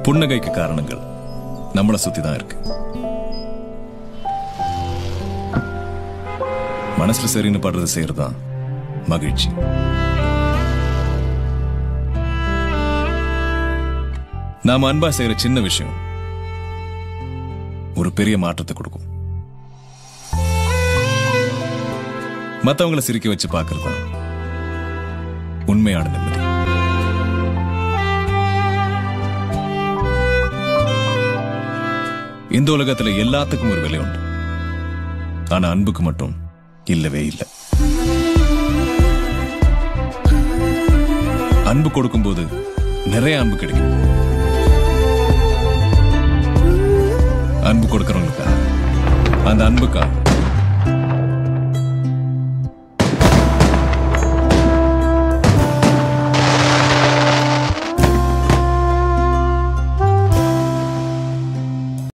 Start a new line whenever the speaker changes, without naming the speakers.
புன்னகைக்கு காரணங்கள் நம்மளை சுத்தி தான் இருக்கு மனசுல சரின்னு படுறது செய்யறதுதான் மகிழ்ச்சி நாம அன்பா செய்யற சின்ன விஷயம் ஒரு பெரிய மாற்றத்தை கொடுக்கும் மத்தவங்கள சிரிக்க வச்சு பார்க்கறது தான் உண்மையான நிம்மதி இந்த உலகத்துல எல்லாத்துக்கும் ஒரு விலை உண்டு ஆனா அன்புக்கு மட்டும் இல்லவே இல்லை அன்பு கொடுக்கும்போது நிறைய அன்பு கிடைக்கும் அன்பு கொடுக்கறவங்களுக்கா அந்த அன்புக்கா